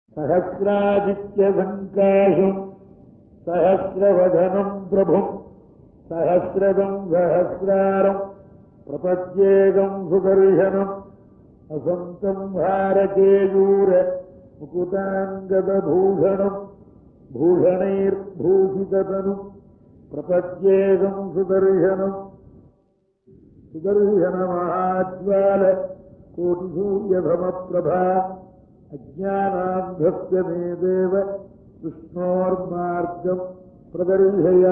सहस्रादित्यसङ्काशम् सहस्रवदनम् प्रभुम् सहस्रदम् सहस्रारम् प्रपद्येकम् सुदर्शनम् असन्तम् भारकेयूर मुकुताङ्गदभूषणम् भूषणैर्भूषिततनुम् प्रपद्येकम् सुदर्शनम् सुदर्शनमहाज्वाल कोटिसूर्यभमप्रभा अज्ञानान्धस्य मे देव विष्णोर्मार्गम् प्रदर्शया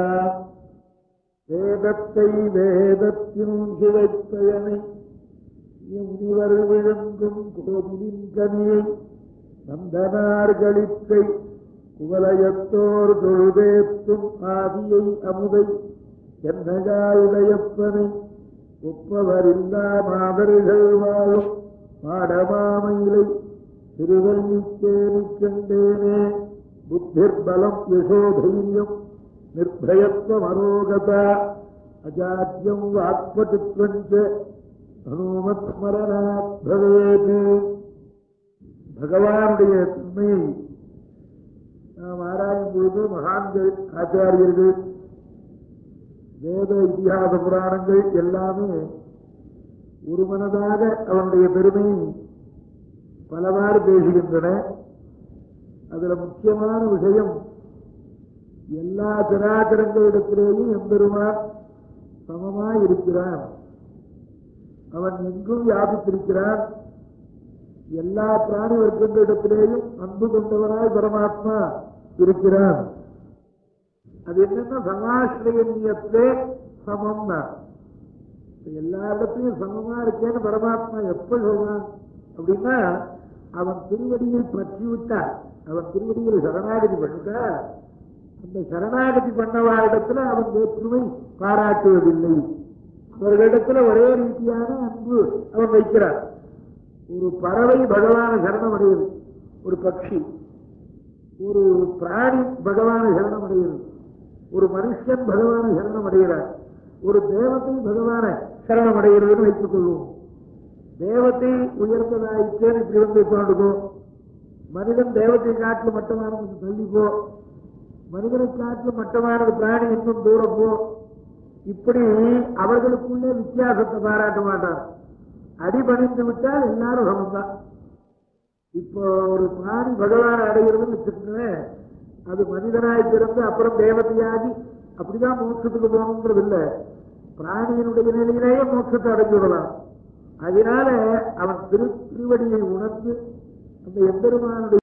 வேதத்தை வேதத்தின் சிவைப்பயனை முனிவர் விழுங்கும் கோவிலின் கனியை நந்தனார்களித்தை குவலயத்தோர் தொழுதேத்தும் ஆதியை அமுதை என்னகாயுடையப்பனை ஒப்பவரில்லா மாதர்கள் வாழும் மாடமாமயிலை திருவல்லிக்கேரி கண்டேனே புத்திர்பலம் யசோதைரியம் निर्भयत्वमरोगता अजाड्यम् वाक्पटुत्वञ्च हनुमत्स्मरणात् भवेत् பகவானுடைய தன்மையை நாம் ஆராயும் பொழுது மகான்கள் ஆச்சாரியர்கள் வேத இதிகாச புராணங்கள் எல்லாமே ஒரு மனதாக அவனுடைய பெருமையை பலவாறு பேசுகின்றன அதுல முக்கியமான விஷயம் எல்லா சராச்சரங்களிடத்திலேயும் எம்பெருமான் சமமாய் இருக்கிறான் அவன் எங்கும் வியாபித்திருக்கிறான் எல்லா பிராணி வர்க்கங்களிடத்திலேயும் அன்பு கொண்டவராய் பரமாத்மா இருக்கிறான் அது என்னன்னா சமாசிரியத்திலே சமம்னா எல்லா இடத்துலயும் சமமா இருக்கேன்னு பரமாத்மா எப்ப சொல்றான் அப்படின்னா அவன் திருவடியை பற்றி விட்டார் அவன் திருவடியில் சரணாகதி பண்ணிட்டா அந்த சரணாகதி பண்ணவா இடத்துல அவன் வேற்றுமை பாராட்டுவதில்லை அவர்களிடத்துல ஒரே ரீதியான அன்பு அவன் வைக்கிறார் ஒரு பறவை பகவான சரணம் அடையுது ஒரு பட்சி ஒரு பிராணி பகவான சரணம் அடையுது ஒரு மனுஷன் பகவான சரணம் அடைகிறார் ஒரு தேவத்தை பகவான சரணம் அடைகிறதுன்னு வைத்துக் கொள்வோம் தேவத்தை உயர்ந்ததாயிற்றேன்னு இப்படி வந்து உட்காந்துக்கோ மனிதன் தேவத்தை காட்டில் மட்டமானது தள்ளிப்போ மனிதனை காட்டில் மட்டமானது பிராணி இன்னும் தூரம் போ இப்படி அவர்களுக்குள்ளே வித்தியாசத்தை பாராட்ட மாட்டார் அடிபணிந்து விட்டால் எல்லாரும் சமம்தான் இப்போ ஒரு பிராணி பகவான் அடைகிறதுன்னு வச்சுக்கோங்களேன் அது மனிதனாய் பிறந்து அப்புறம் தேவதையாகி அப்படிதான் மோட்சத்துக்கு போகணுன்றது இல்லை பிராணியினுடைய நிலையிலேயே மோட்சத்தை அடைஞ்சு விடலாம் அதனால அவன் திரு திருவடியை உணர்ந்து அந்த எம்பெருமானுடைய